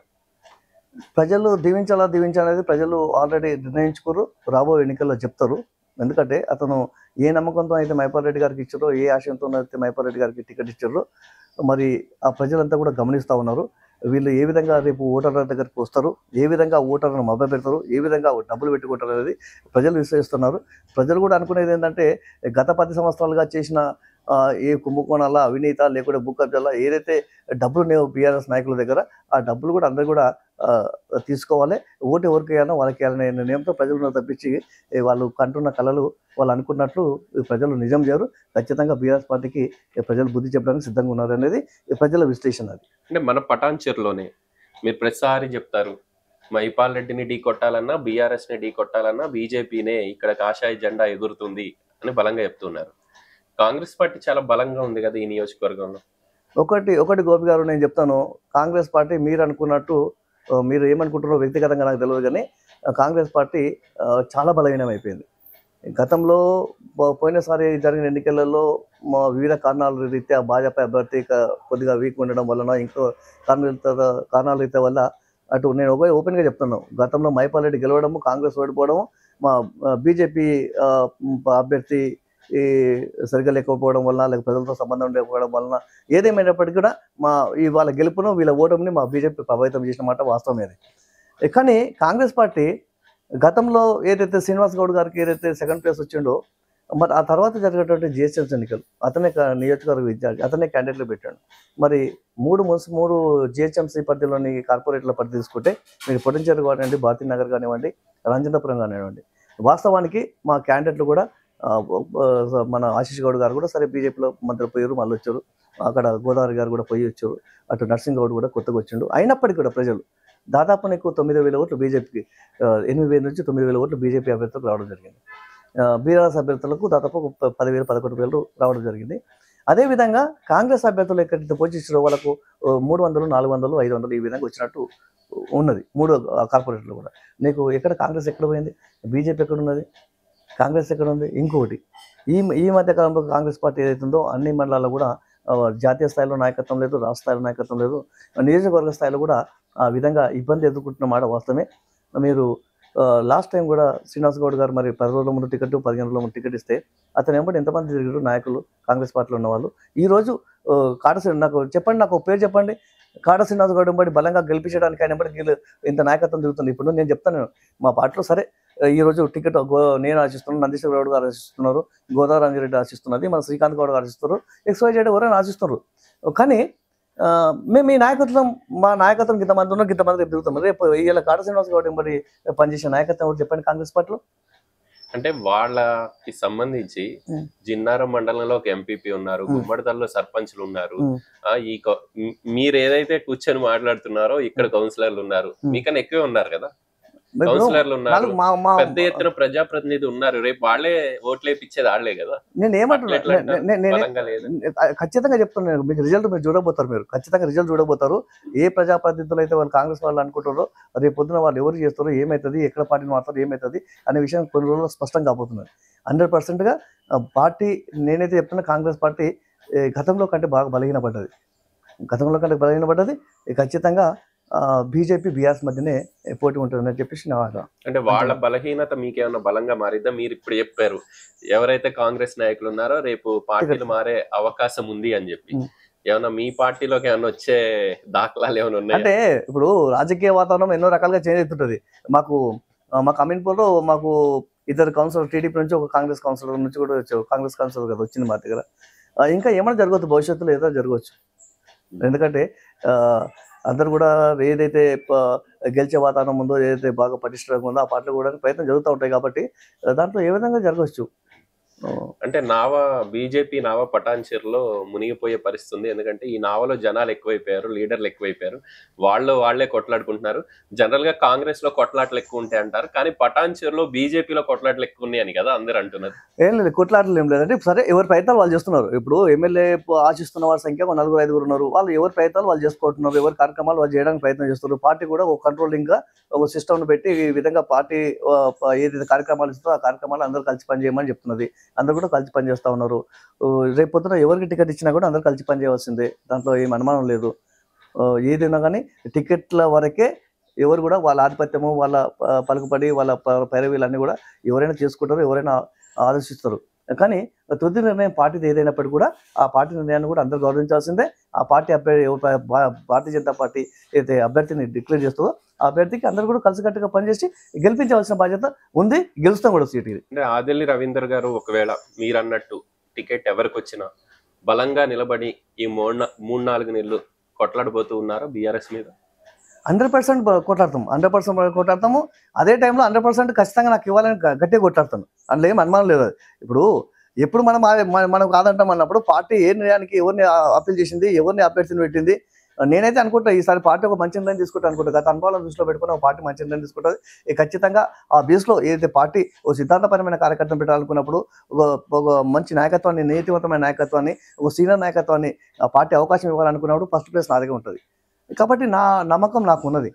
ప్రజలు దీవించాలా దీవించాలనేది ప్రజలు ఆల్రెడీ నిర్ణయించుకోరు రాబో ఎన్నికల్లో చెప్తారు ఎందుకంటే అతను ఏ నమ్మకంతో అయితే మైపాల్ రెడ్డి గారికి ఇచ్చారో ఏ ఆశయంతో అయితే మైపాల్ రెడ్డి గారికి టికెట్ ఇచ్చారో మరి ఆ ప్రజలంతా కూడా గమనిస్తూ ఉన్నారు వీళ్ళు ఏ విధంగా రేపు ఓటర్ల దగ్గరికి వస్తారు ఏ విధంగా ఓటర్లను మభ్య పెడతారు ఏ విధంగా డబ్బులు పెట్టుకుంటారు అనేది ప్రజలు విశ్వసిస్తున్నారు ప్రజలు కూడా అనుకునేది ఏంటంటే గత పది సంవత్సరాలుగా చేసిన ఆ, ఏ కుంభకోణాల అవినీత లేకుంటే భూ కబ్జాల ఏదైతే డబ్బులు ఉన్నాయో బీఆర్ఎస్ నాయకుల దగ్గర ఆ డబ్బులు కూడా అందరూ కూడా ఆ, తీసుకోవాలి ఓటు ఎవరికి వేయాలో వాళ్ళకి వేయాలనే నిర్ణయంతో ప్రజలు ఉన్నారు తప్పించి ఏ వాళ్ళు కంటున్న కళలు వాళ్ళు అనుకున్నట్లు ఈ ప్రజలు నిజం చేయరు ఖచ్చితంగా బీఆర్ఎస్ పార్టీకి ఈ ప్రజలు బుద్ధి చెప్పడానికి సిద్ధంగా ఉన్నారు అనేది ఈ ప్రజల విశ్లేషణ అది అంటే మన పటాన్చెరులోనే మీరు ప్రతిసారి చెప్తారు మహిపాల్ రెడ్డిని ఢీ కొట్టాలన్నా బీఆర్ఎస్ ని ఢీ కొట్టాలన్నా బీజేపీనే ఇక్కడ కాషాయ జెండా ఎగురుతుంది అని బలంగా చెప్తున్నారు కాంగ్రెస్ పార్టీ చాలా బలంగా ఉంది కదా ఈ నియోజకవర్గంలో ఒకటి ఒకటి గోపి గారు నేను చెప్తాను కాంగ్రెస్ పార్టీ మీరు అనుకున్నట్టు ఆ, మీరు ఏమనుకుంటున్నారో వ్యక్తిగతంగా నాకు తెలియదు కానీ ఆ, కాంగ్రెస్ పార్టీ ఆ, చాలా బలహీనం అయిపోయింది గతంలో పో- పోయినసారి జరిగిన ఎన్నికలలో మా వివిధ కారణాల రీత్యా భాజపా అభ్యర్థి క- కొద్దిగా వీక్ ఉండడం వలన ఇంకో కారణాల కారణాల రీత్యా వల్ల అటు నేను ఒక ఓపెన్గా చెప్తున్నాను గతంలో మైపాల్ రెడ్డి గెలవడము కాంగ్రెస్ ఓడిపోవడము మా బీజేపీ అభ్యర్థి ఈ సరిగ్గా లేకపోవడం వలన లేక ప్రజలతో సంబంధం లేకపోవడం వలన ఏదేమైనప్పటికీ కూడా మా ఈ వాళ్ళ గెలుపును వీళ్ళ ఓటమిని మా బీజేపీ ప్రభావితం చేసిన మాట వాస్తవమే అది కానీ కాంగ్రెస్ పార్టీ గతంలో ఏదైతే శ్రీనివాస్ గౌడ్ గారికి ఏదైతే సెకండ్ ప్లేస్ వచ్చిండో మరి ఆ తర్వాత జరిగినటువంటి జిహెచ్ఎంసీ ఎన్నికలు అతనే క- నియోజకవర్గ ఇన్ఛార్జ్ అతనే క్యాండిడేట్లు పెట్టాడు మరి మూడు మున్సి మూడు జిహెచ్ఎంసీ పరిధిలోని కార్పొరేట్ల పరిధి తీసుకుంటే మీరు పొటెన్షియల్ కానివ్వండి భారతీ నగర్ కానివ్వండి రాంచంద్రపురం కానివ్వండి వాస్తవానికి మా క్యాండిడేట్లు కూడా ఆ, ఆ, మన ఆశీష్ గౌడ్ గారు కూడా సరే బీజేపీలో మంత్రి పోయారు మళ్ళీ వచ్చారు అక్కడ గోదావరి గారు కూడా పోయి వచ్చారు అటు నర్సింగ్ గౌడ్ కూడా కొత్తగా వచ్చిండు అయినప్పటికీ కూడా ప్రజలు దాదాపు నీకు తొమ్మిది వేల ఓట్లు బీజేపీకి ఎనిమిది వేల నుంచి తొమ్మిది వేల ఓట్లు బీజేపీ అభ్యర్థులకు రావడం జరిగింది బీఆర్ఎస్ అభ్యర్థులకు దాదాపు ఒక ప- పదివేలు పదకొండు వేలు రావడం జరిగింది అదేవిధంగా కాంగ్రెస్ అభ్యర్థులు ఎక్కడైతే పోషించారో వాళ్ళకు ఆ, మూడు వందలు నాలుగు వందలు ఐదు వందలు ఈ విధంగా వచ్చినట్టు ఉన్నది మూడు కార్పొరేట్లు కూడా నీకు ఎక్కడ కాంగ్రెస్ ఎక్కడ పోయింది బీజేపీ ఎక్కడ ఉన్నది కాంగ్రెస్ ఎక్కడ ఉంది ఇంకొకటి ఈ ఈ మధ్య కాలంలో కాంగ్రెస్ పార్టీ ఏదైతే ఉందో అన్ని మండలాల్లో కూడా ఆ, జాతీయ స్థాయిలో నాయకత్వం లేదు రాష్ట్ర స్థాయిలో నాయకత్వం లేదు నియోజకవర్గ స్థాయిలో కూడా ఆ విధంగా ఇబ్బంది ఎదుర్కొంటున్న మాట వాస్తవమే మీరు లాస్ట్ టైం కూడా శ్రీనివాస్ గౌడ్ గారు మరి పది రోజుల ముందు టికెట్ పదిహేను రోజుల ముందు టికెట్ ఇస్తే అతను వెంబడి ఎంతమంది తిరిగారు నాయకులు కాంగ్రెస్ పార్టీలో ఉన్న వాళ్ళు ఈ రోజు ఆ, కాట శ్రీ- నాకు చెప్పండి నాకు ఒక పేరు చెప్పండి కాట శ్రీనివాస్ గౌడ్ వెంబడి బలంగా గెలిపించడానికి ఆయన వెంబడి వీళ్ళు ఇంత నాయకత్వం తిరుగుతుంది ఇప్పుడు నేను చెప్తాను మా పార్టీలో సరే ఈ రోజు టికెట్ గో నేను ఆశిస్తున్నాను నందీశ్వర గౌడ్ గారు ఆశిస్తున్నారు గోదావరి రంజిరెడ్డి ఆశిస్తున్నది మన శ్రీకాంత్ గౌడ్ గారు ఆశిస్తున్నారు ఎక్స్వై జెడ్ ఎవరైనా ఆశిస్తున్నారు కానీ ఆ, మేము ఈ నాయకత్వం మా నాయకత్వం ఇంతమంది ఉన్నారు ఇంతమంది రేపు తిరుగుతాం రేపు ఇలా కాట శ్రీనివాస్ గౌడ్ వెంబడి పనిచేసే నాయకత్వం ఎవరు చెప్పండి కాంగ్రెస్ పార్టీలో అంటే వాళ్ళకి సంబంధించి ఉం. జిన్నారం మండలంలో ఒక ఎంపీపీ ఉన్నారు ఉం. గుమ్మడిదల్లో సర్పంచ్లు ఉన్నారు ఉం. ఆ ఈ కౌ- మీ- మీరు ఏదైతే కూర్చొని మాట్లాడుతున్నారో ఇక్కడ కౌన్సిలర్లు ఉన్నారు ఉం. మీకన్నా ఎక్కువే ఉన్నారు కదా ఇప్పుడు కౌన్సిలర్లు ఉన్నారు నాలుగు మా మా పెద్ద ఎత్తున ప్రజాప్రతినిధి ఉన్నారు రేపు వాళ్ళే ఓట్లు వేపించేది వాళ్ళే కదా నేను ఏమంటున్నా అట్లా ఎట్లా నే- నే- నేను బలంగా లేదు ఖచ్చితంగా చెప్తున్నాను మీకు రిజల్ట్ మీరు చూడబోతారు మీరు ఖచ్చితంగా రిజల్ట్ చూడబోతారు ఏ ప్రజాప్రతినిధులు అయితే వాళ్ళు కాంగ్రెస్ వాళ్ళు అనుకుంటారో రేపు పొద్దున వాళ్ళు ఎవరు చేస్తారో ఏమవుతుంది ఎక్కడ పార్టీని మారుతారో ఏమవుతుంది అనే విషయం కొన్ని రోజుల్లో స్పష్టంగా కాబోతున్నది హండ్రెడ్ పర్సెంట్గా పార్టీ నేనైతే చెప్తున్నా కాంగ్రెస్ పార్టీ ఏ, గతంలో కంటే బాగా బలహీనపడ్డది గతంలో కంటే బలహీనపడ్డది ఏ, ఖచ్చితంగా బీజేపీ బీఆర్ఎస్ మధ్యనే పోటీ ఉంటుందని చెప్పేసి నా వాదన. అంటే వాళ్ళ బలహీనత మీకేమన్నా బలంగా మారిద్దా మీరు ఇప్పుడు చెప్పారు ఎవరైతే కాంగ్రెస్ నాయకులు ఉన్నారో రేపు పార్టీలు మారే అవకాశం ఉంది అని చెప్పి ఉం. ఏమన్నా మీ పార్టీలోకి ఏమన్నా వచ్చే దాఖలాలు ఏమైనా ఉన్నాయా అంటే ఇప్పుడు రాజకీయ వాతావరణం ఎన్నో రకాలుగా చేంజ్ అవుతుంటది మాకు ఆ, మా కమ్యూనిటీలో మాకు ఇద్దరు కౌన్సిలర్ టీడీపీ నుంచి ఒక కాంగ్రెస్ కౌన్సిలర్ నుంచి కూడా వచ్చారు కాంగ్రెస్ కౌన్సిలర్ కదా వచ్చింది మా దగ్గర ఆ, ఇంకా ఏమైనా జరగవచ్చు భవిష్యత్తులో ఏదో జరగవచ్చు ఎందుకంటే ఆ, అందరు కూడా ఏదైతే ప- గెలిచే వాతావరణం ఉందో ఏదైతే బాగా పటిష్టంగా ఉందో ఆ పార్టీలు కూడా ప్రయత్నం జరుగుతూ ఉంటాయి కాబట్టి ఆ, దాంట్లో ఏ విధంగా జరగవచ్చు ఆ, అంటే నావ బీజేపీ నావ పటాన్చేరులో మునిగిపోయే పరిస్థితి ఉంది ఎందుకంటే ఈ నావలో జనాలు ఎక్కువైపోయారు లీడర్లు ఎక్కువైపోయారు వాళ్ళు వాళ్ళే కొట్లాడుకుంటున్నారు జనరల్ గా కాంగ్రెస్ లో కొట్లాటలు ఎక్కువ ఉంటాయి అంటారు కానీ పటాన్చేరులో బీజేపీలో కొట్లాటలు ఎక్కువ ఉన్నాయని కదా అందరు అంటున్నారు ఏం లేదు కొట్లాటలు ఏం లేదంటే సరే ఎవరి ప్రయత్నాలు వాళ్ళు చేస్తున్నారు ఇప్పుడు ఎమ్మెల్యే ఆశిస్తున్న వారి సంఖ్య ఒక నలుగురు ఐదుగురు ఉన్నారు వాళ్ళు ఎవరి ప్రయత్నాలు వాళ్ళు చేసుకుంటున్నారు ఎవరి కార్యక్రమాలు వాళ్ళు చేయడానికి ప్రయత్నం చేస్తున్నారు పార్టీ కూడా ఒక కంట్రోలింగ్ గా ఒక సిస్టమ్ పెట్టి ఈ విధంగా పార్టీ ఆ, ప- ఏదైతే కార్యక్రమాలు ఇస్తుందో ఆ కార్యక్రమాలు అందరూ కలిసి పనిచేయమని చెప్తున్నది అందరూ కూడా కలిసి పనిచేస్తా ఉన్నారు ఆ, రేపు పొద్దున ఎవరికి టికెట్ ఇచ్చినా కూడా అందరూ కలిసి పనిచేయవలసిందే దాంట్లో ఏం అనుమానం లేదు ఆ, ఏదైనా కానీ టికెట్ల వరకే ఎవరు కూడా వాళ్ళ ఆధిపత్యము వాళ్ళ ఆ, పలుకుబడి వాళ్ళ ప- పైరవీలు అన్నీ కూడా ఎవరైనా చేసుకుంటారు ఎవరైనా ఆలోచిస్తారు కానీ తుది నిర్ణయం పార్టీది ఏదైనప్పటికీ కూడా ఆ పార్టీ నిర్ణయాన్ని కూడా అందరూ గౌరవించాల్సిందే ఆ పార్టీ అభ్యర్థి ఎవ- భా- భా- భారతీయ జనతా పార్టీ ఏదైతే అభ్యర్థిని డిక్లేర్ చేస్తుందో ఆ అభ్యర్థికి అందరూ కూడా కలిసికట్టుగా పనిచేసి గెలిపించవలసిన బాధ్యత ఉంది గెలుస్తాం కూడా సీట్ ఇది అంటే ఆదిల్లి రవీందర్ గారు ఒకవేళ మీరు అన్నట్టు టికెట్ ఎవరికి వచ్చినా బలంగా నిలబడి ఈ మూడు నా- మూడు నాలుగు నెలలు కొట్లాడబోతూ ఉన్నారా బీఆర్ఎస్ మీద హండ్రెడ్ పర్సెంట్ కొట్లాడతాం హండ్రెడ్ పర్సెంట్ కొట్లాడతాము అదే టైంలో హండ్రెడ్ పర్సెంట్ ఖచ్చితంగా నాకు ఇవ్వాలని గ- గట్టిగా కొట్లాడతాను అందులో ఏం అనుమానం లేదు అది. ఇప్పుడు ఎప్పుడు మనం ఆ- మన- మనం కాదంటాం అన్నప్పుడు పార్టీ ఏ నిర్ణయానికి ఎవరిని అప్పీల్ చేసింది ఎవరిని అభ్యర్థిని పెట్టింది నేనైతే అనుకుంటా ఈసారి పార్టీ ఒక మంచి నిర్ణయం తీసుకుంటా అనుకుంటా గత అనుభవాలను దృష్టిలో పెట్టుకుని ఒక పార్టీ మంచి నిర్ణయం తీసుకుంటుంది ఈ ఖచ్చితంగా ఆ బేస్లో ఏదైతే పార్టీ ఒక సిద్ధాంతపరమైన కార్యకర్తను పెట్టాలనుకున్నప్పుడు ఒక ఒక మంచి నాయకత్వాన్ని నీతివంతమైన నాయకత్వాన్ని ఒక సీనియర్ నాయకత్వాన్ని ఆ పార్టీ అవకాశం ఇవ్వాలనుకున్నప్పుడు ఫస్ట్ ప్లేస్ నాదిగా ఉంటుంది కాబట్టి నా నమ్మకం నాకు ఉన్నది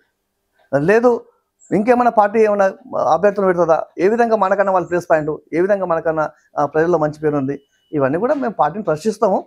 లేదు ఇంకేమైనా పార్టీ ఏమైనా అభ్యర్థులు పెడుతుందా ఏ విధంగా మనకన్నా వాళ్ళ ప్లేస్ పాయింట్ ఏ విధంగా మనకన్నా ఆ, ప్రజల్లో మంచి పేరు ఉంది ఇవన్నీ కూడా మేము పార్టీని ప్రశ్నిస్తాము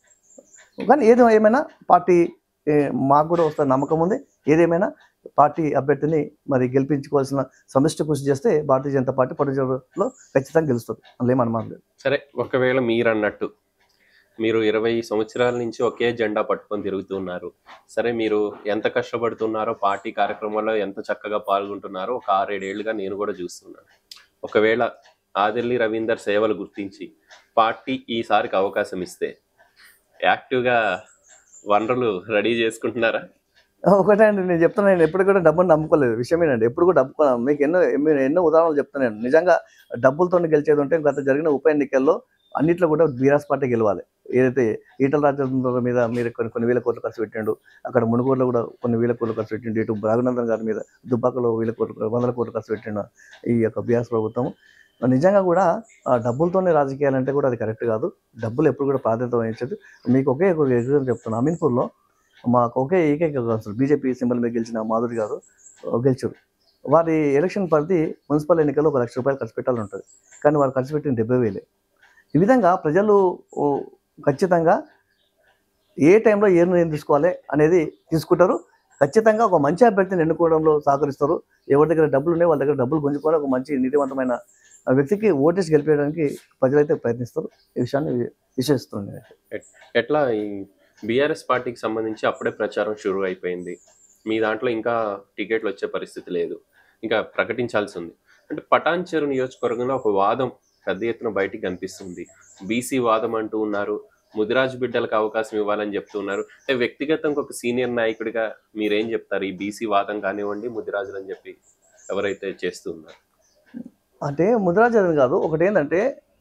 కానీ ఏది ఏమైనా పార్టీ ఏ, మాకు కూడా వస్తున్న నమ్మకం ఉంది ఏదేమైనా పార్టీ అభ్యర్థిని మరి గెలిపించుకోవాల్సిన సమిష్టి కృషి చేస్తే భారతీయ జనతా పార్టీ పొడిలో ఖచ్చితంగా గెలుస్తుంది అందులో ఏం అనుమానం లేదు సరే ఒకవేళ మీరు అన్నట్టు మీరు ఇరవై సంవత్సరాల నుంచి ఒకే జెండా పట్టుకొని తిరుగుతున్నారు సరే మీరు ఎంత కష్టపడుతున్నారో పార్టీ కార్యక్రమాల్లో ఎంత చక్కగా పాల్గొంటున్నారో ఒక ఆరేడేళ్లుగా నేను కూడా చూస్తున్నాను ఒకవేళ ఆదిల్లి రవీందర్ సేవలు గుర్తించి పార్టీ ఈసారికి అవకాశం ఇస్తే యాక్టివ్గా వనరులు రెడీ చేసుకుంటున్నారా ఒకటే అండి నేను చెప్తున్నా నేను ఎప్పుడు కూడా డబ్బుని నమ్ముకోలేదు విషయం ఏంటంటే ఎప్పుడు కూడా డబ్బు మీకు ఎన్నో మీరు ఎన్నో ఉదాహరణలు చెప్తున్నాను నిజంగా డబ్బులతో గెలిచేది ఉంటే గత జరిగిన ఉప ఎన్నికల్లో అన్నిట్లో కూడా బీఆర్ఎస్ పార్టీ గెలవాలి ఏదైతే ఈటల రాజేంద్ర మీద మీరు కొన్ని కొన్ని వేల కోట్లు ఖర్చు పెట్టిండు అక్కడ మునుగోడులో కూడా కొన్ని వేల కోట్లు ఖర్చు పెట్టిండు ఇటు రఘునందన్ గారి మీద దుబ్బాకలో వేల కోట్లు వందల కోట్లు ఖర్చు పెట్టిండు ఈ యొక్క బీఆర్ఎస్ ప్రభుత్వం నిజంగా కూడా ఆ డబ్బులతోనే రాజకీయాలు అంటే కూడా అది కరెక్ట్ కాదు డబ్బులు ఎప్పుడు కూడా ప్రాధాన్యత వహించదు మీకు ఒకే ఒక ఎగ్జాంపుల్ చెప్తాను అమీన్పూర్లో మాకు ఒకే ఏకైక కౌన్సిలర్ బీజేపీ సింబల్ మీద గెలిచిన మాధురి గారు ఆ, గెలిచారు వారి ఎలక్షన్ పరిధి మున్సిపల్ ఎన్నికల్లో ఒక లక్ష రూపాయలు ఖర్చు పెట్టాలని ఉంటుంది కానీ వారు ఖర్చు పెట్టిన డెబ్బై వేలే ఈ విధంగా ప్రజలు ఓ, ఖచ్చితంగా ఏ టైంలో ఏ నిర్ణయం తీసుకోవాలి అనేది తీసుకుంటారు ఖచ్చితంగా ఒక మంచి అభ్యర్థిని ఎన్నుకోవడంలో సహకరిస్తారు ఎవరి దగ్గర డబ్బులు ఉన్నాయి వాళ్ళ దగ్గర డబ్బులు గుంజుకొని ఒక మంచి నీతివంతమైన వ్యక్తికి ఓటేసి గెలిపేయడానికి ప్రజలైతే ప్రయత్నిస్తారు ఈ విషయాన్ని విశ్వసిస్తుంది ఎట్లా ఈ బీఆర్ఎస్ పార్టీకి సంబంధించి అప్పుడే ప్రచారం షురు అయిపోయింది మీ దాంట్లో ఇంకా టికెట్లు వచ్చే పరిస్థితి లేదు ఇంకా ప్రకటించాల్సి ఉంది అంటే పటాన్చెరు నియోజకవర్గంలో ఒక వాదం పెద్ద ఎత్తున బయటికి కనిపిస్తుంది బీసీ వాదం అంటూ ఉన్నారు ముదిరాజ్ బిడ్డలకు అవకాశం ఇవ్వాలని చెప్తూ ఉన్నారు అంటే వ్యక్తిగతంగా ఒక సీనియర్ నాయకుడిగా మీరేం చెప్తారు ఈ బీసీ వాదం కానివ్వండి ముదిరాజులు అని చెప్పి ఎవరైతే చేస్తూ ఉన్నారు అంటే ముద్రాజనం కాదు ఒకటి ఏంటంటే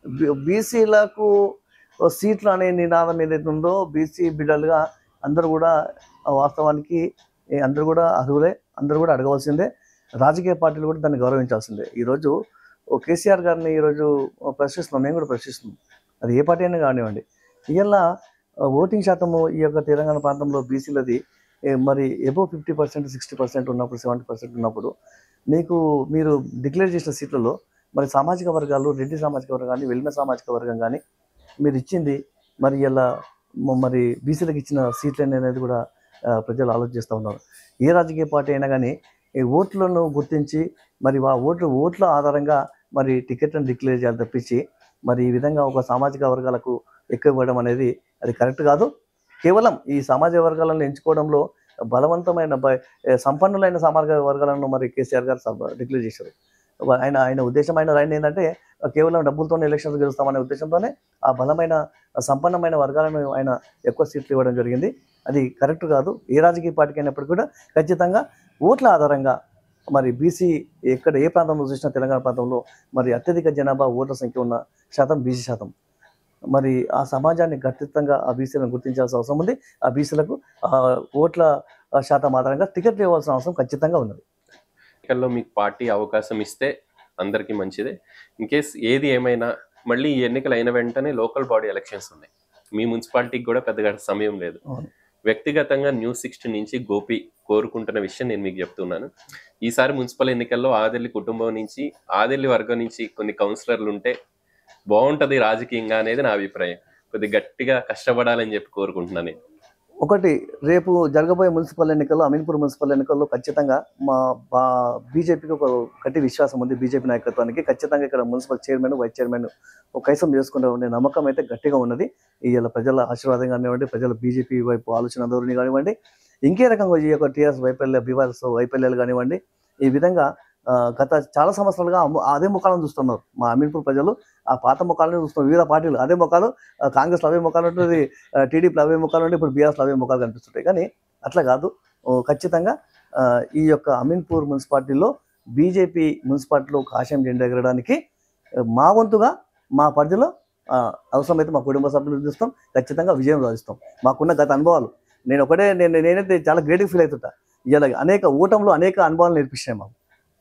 బీసీలకు సీట్లు అనే నినాదం ఏదైతే ఉందో బీసీ బిడ్డలుగా అందరూ కూడా ఆ వాస్తవానికి ఏ అందరూ కూడా అర్హులే అందరూ కూడా అడగవలసిందే రాజకీయ పార్టీలు కూడా దాన్ని గౌరవించాల్సిందే ఈరోజు ఓ కేసీఆర్ గారిని ఈరోజు ప్రశ్నిస్తున్నాం మేము కూడా ప్రశ్నిస్తున్నాం అది ఏ పార్టీ అయినా కానివ్వండి ఇవాళ ఓటింగ్ శాతము ఈ యొక్క తెలంగాణ ప్రాంతంలో బీసీలది ఏ, మరి above fifty percent sixty percent ఉన్నప్పుడు సెవెంటీ పర్సెంట్ ఉన్నప్పుడు మీకు మీరు డిక్లేర్ చేసిన సీట్లలో మరి సామాజిక వర్గాలు రెడ్డి సామాజిక వర్గం కానీ వెల్మ సామాజిక వర్గం కానీ మీరు ఇచ్చింది మరి ఇలా మ- మరి బీసీలకు ఇచ్చిన సీట్లు అనేది కూడా ఆ, ప్రజలు ఆలోచిస్తూ ఉన్నారు ఏ రాజకీయ పార్టీ అయినా కానీ ఈ ఓట్లను గుర్తించి మరి ఆ ఓట్లు ఓట్ల ఆధారంగా మరి టికెట్లను డిక్లేర్ చేయాలి తప్పించి మరి ఈ విధంగా ఒక సామాజిక వర్గాలకు ఎక్కువ ఇవ్వడం అనేది అది కరెక్ట్ కాదు కేవలం ఈ సామాజిక వర్గాలను ఎంచుకోవడంలో బలవంతమైన బ- ఏ, సంపన్నులైన సామాజిక వర్గాలను మరి కేసీఆర్ గారు సబ్- డిక్లేర్ చేశారు ఆయన ఆయన ఉద్దేశం ఆయన ఆయన ఏంటంటే కేవలం డబ్బులతోనే ఎలక్షన్స్ గెలుస్తామనే ఉద్దేశంతోనే ఆ బలమైన ఆ సంపన్నమైన వర్గాలను ఆయన ఎక్కువ సీట్లు ఇవ్వడం జరిగింది అది కరెక్ట్ కాదు ఏ రాజకీయ పార్టీకి అయినప్పటికీ కూడా ఖచ్చితంగా ఓట్ల ఆధారంగా మరి బీసీ ఎక్కడ ఏ ప్రాంతంలో చూసినా తెలంగాణ ప్రాంతంలో మరి అత్యధిక జనాభా ఓట్ల సంఖ్య ఉన్న శాతం బీసీ శాతం మరి ఆ సమాజాన్ని ఖచ్చితంగా ఆ బీసీలను గుర్తించాల్సిన అవసరం ఉంది ఆ బీసీలకు ఆ ఓట్ల శాతం ఆధారంగా టికెట్లు ఇవ్వాల్సిన అవసరం ఖచ్చితంగా ఉన్నది ఎన్నికల్లో మీకు పార్టీ అవకాశం ఇస్తే అందరికీ మంచిదే ఇన్ కేస్ ఏది ఏమైనా మళ్ళీ ఈ ఎన్నికలు అయిన వెంటనే లోకల్ బాడీ ఎలక్షన్స్ ఉన్నాయి మీ మున్సిపాలిటీకి కూడా పెద్దగా సమయం లేదు అవును. వ్యక్తిగతంగా న్యూస్ సిక్స్టీ నుంచి గోపి కోరుకుంటున్న విషయం నేను మీకు చెప్తున్నాను ఈసారి మున్సిపల్ ఎన్నికల్లో ఆదెల్లి కుటుంబం నుంచి ఆదెల్లి వర్గం నుంచి కొన్ని కౌన్సిలర్లు ఉంటే బాగుంటది రాజకీయంగా అనేది నా అభిప్రాయం కొద్ది గట్టిగా కష్టపడాలని చెప్పి కోరుకుంటున్నాను నేను ఒకటి రేపు జరగబోయే మున్సిపల్ ఎన్నికల్లో అమీన్పూర్ మున్సిపల్ ఎన్నికల్లో ఖచ్చితంగా మా బా బీజేపీకి ఒక గట్టి విశ్వాసం ఉంది బీజేపీ నాయకత్వానికి ఖచ్చితంగా ఇక్కడ మున్సిపల్ చైర్మన్ వైస్ చైర్మన్ ఒక కైసం చేసుకునే ఉండే నమ్మకం అయితే గట్టిగా ఉన్నది ఇవాళ ప్రజల ఆశీర్వాదం కానివ్వండి ప్రజల బీజేపీ వైపు ఆలోచన ధోరణి కానివ్వండి ఇంకే రకంగా ఈ యొక్క టీఆర్ఎస్ వైఫల్య బీఆర్ఎస్ వైఫల్యాలు కానివ్వండి ఈ విధంగా ఆ, గత చాలా సంవత్సరాలుగా అమ్ము- అదే ముఖాలను చూస్తున్నారు మా అమీన్పూర్ ప్రజలు ఆ పాత ముఖాలను చూస్తున్నారు వివిధ పార్టీలు అదే ముఖాలు ఆ, కాంగ్రెస్లో అవే ముఖాలు ఉంటుంది టీడీపీలో అవే ముఖాలు ఉంటే ఇప్పుడు బీఆర్ఎస్లో అవే ముఖాలు కనిపిస్తుంటాయి కానీ అట్లా కాదు ఓ, ఖచ్చితంగా ఆ, ఈ యొక్క అమీన్పూర్ మున్సిపాలిటీలో బీజేపీ మున్సిపాలిటీలో కాషాయం జెండా ఎగరడానికి ఆ, మా వంతుగా మా పరిధిలో ఆ, అవసరమైతే మా కుటుంబ సభ్యులు చూస్తాం ఖచ్చితంగా విజయం సాధిస్తాం మాకున్న గత అనుభవాలు నేను ఒకటే నేను నేనైతే చాలా గ్రేట్గా ఫీల్ అవుతుంటా ఇలా అనేక ఓటంలో అనేక అనుభవాలు నేర్పించాయి మాకు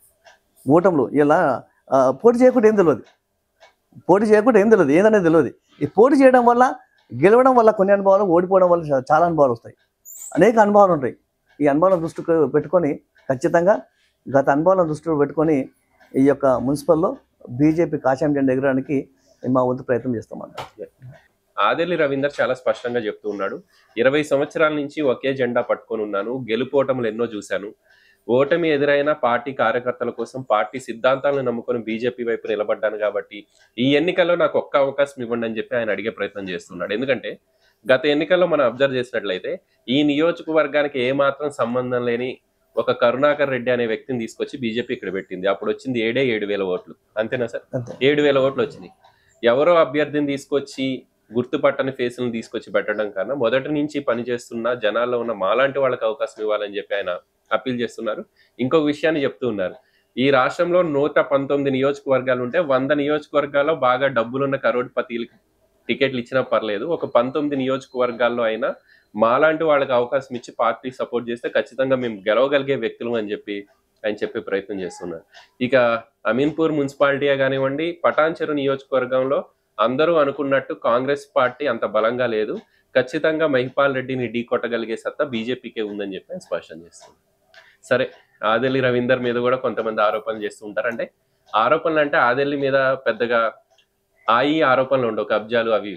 ఓటంలో ఇలా ఆ, పోటీ చేయకుండా ఏం తెలియదు పోటీ చేయకుండా ఏం తెలియదు ఏందనేది తెలియదు ఈ పోటీ చేయడం వల్ల గెలవడం వల్ల కొన్ని అనుభవాలు ఓడిపోవడం వల్ల చా- చాలా అనుభవాలు వస్తాయి అనేక అనుభవాలు ఉంటాయి ఈ అనుభవాలను దృష్టిలో పెట్టుకొని ఖచ్చితంగా గత అనుభవాలను దృష్టిలో పెట్టుకొని ఈ యొక్క మున్సిపల్లో బీజేపీ కాషాయం జెండా ఎగరడానికి మా వంతు ప్రయత్నం చేస్తామన్నమాట ఆదెల్లి రవీందర్ చాలా స్పష్టంగా చెప్తూ ఉన్నాడు ఇరవై సంవత్సరాల నుంచి ఒకే జెండా పట్టుకొని ఉన్నాను గెలుపోటములు ఎన్నో చూశాను ఓటమి ఎదురైన పార్టీ కార్యకర్తల కోసం పార్టీ సిద్ధాంతాలను నమ్ముకొని బీజేపీ వైపు నిలబడ్డాను కాబట్టి ఈ ఎన్నికల్లో నాకు ఒక్క అవకాశం ఇవ్వండి అని చెప్పి ఆయన అడిగే ప్రయత్నం చేస్తున్నాడు ఎందుకంటే గత ఎన్నికల్లో మనం అబ్జర్వ్ చేసినట్లయితే ఈ నియోజకవర్గానికి ఏమాత్రం సంబంధం లేని ఒక కరుణాకర్ రెడ్డి అనే వ్యక్తిని తీసుకొచ్చి బీజేపీ ఇక్కడ పెట్టింది అప్పుడు వచ్చింది ఏడే ఏడు వేల ఓట్లు అంతేనా సార్ అంతే ఏడు వేల ఓట్లు వచ్చినాయి ఎవరో అభ్యర్థిని తీసుకొచ్చి గుర్తుపట్టని ఫేసులను తీసుకొచ్చి పెట్టడం కన్నా మొదటి నుంచి పనిచేస్తున్న జనాల్లో ఉన్న మాలాంటి వాళ్ళకి అవకాశం ఇవ్వాలని చెప్పి ఆయన అప్పీల్ చేస్తున్నారు ఇంకొక విషయాన్ని చెప్తూ ఉన్నారు ఈ రాష్ట్రంలో నూట పంతొమ్మిది నియోజకవర్గాలు ఉంటే వంద నియోజకవర్గాల్లో బాగా డబ్బులున్న కరోడ్పతిలకు టికెట్లు ఇచ్చినా పర్లేదు ఒక పంతొమ్మిది నియోజకవర్గాల్లో అయినా మాలాంటి వాళ్ళకి అవకాశం ఇచ్చి పార్టీ సపోర్ట్ చేస్తే ఖచ్చితంగా మేము గెలవగలిగే వ్యక్తులు అని చెప్పి ఆయన చెప్పే ప్రయత్నం చేస్తున్నారు ఇక అమీన్పూర్ మున్సిపాలిటీయే కానివ్వండి పటాన్చెరు నియోజకవర్గంలో అందరూ అనుకున్నట్టు కాంగ్రెస్ పార్టీ అంత బలంగా లేదు ఖచ్చితంగా మహిపాల్ రెడ్డిని ఢీ కొట్టగలిగే సత్తా బీజేపీకే ఉందని చెప్పి ఆయన స్పష్టం చేస్తుంది సరే ఆదెల్లి రవీందర్ మీద కూడా కొంతమంది ఆరోపణలు చేస్తూ ఉంటారు అంటే ఆరోపణలు అంటే ఆదెల్లి మీద పెద్దగా ఆ ఈ ఆరోపణలు ఉండవు కబ్జాలు అవి ఇవి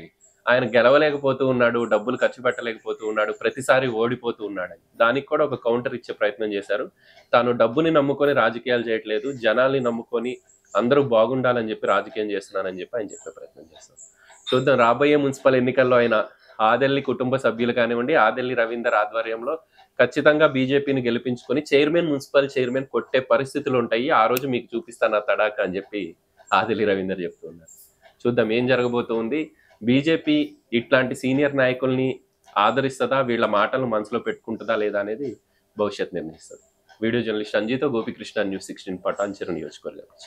ఆయన గెలవలేకపోతూ ఉన్నాడు డబ్బులు ఖర్చు పెట్టలేకపోతూ ఉన్నాడు ప్రతిసారి ఓడిపోతూ ఉన్నాడు అని. దానికి కూడా ఒక కౌంటర్ ఇచ్చే ప్రయత్నం చేశారు తాను డబ్బుని నమ్ముకొని రాజకీయాలు చేయట్లేదు జనాల్ని నమ్ముకొని అందరూ బాగుండాలని చెప్పి రాజకీయం చేస్తున్నానని చెప్పి ఆయన చెప్పే ప్రయత్నం చేస్తారు చూద్దాం రాబోయే మున్సిపల్ ఎన్నికల్లో ఆయన ఆదెల్లి కుటుంబ సభ్యులు కానివ్వండి ఆదెల్లి రవీందర్ ఆధ్వర్యంలో ఖచ్చితంగా బీజేపీని గెలిపించుకొని చైర్మన్ మున్సిపల్ చైర్మన్ కొట్టే పరిస్థితులు ఉంటాయి ఆ రోజు మీకు చూపిస్తాను ఆ తడాక అని చెప్పి ఆదిలి రవీందర్ చెప్తున్నారు చూద్దాం ఏం జరగబోతోంది బీజేపీ ఇట్లాంటి సీనియర్ నాయకుల్ని ఆదరిస్తుందా వీళ్ళ మాటలు మనసులో పెట్టుకుంటుందా లేదా అనేది భవిష్యత్ నిర్ణయిస్తుంది వీడియో జర్నలిస్ట్ అంజితో గోపికృష్ణ న్యూస్ సిక్స్టీన్ పటాన్చెరు నియోజకవర్గం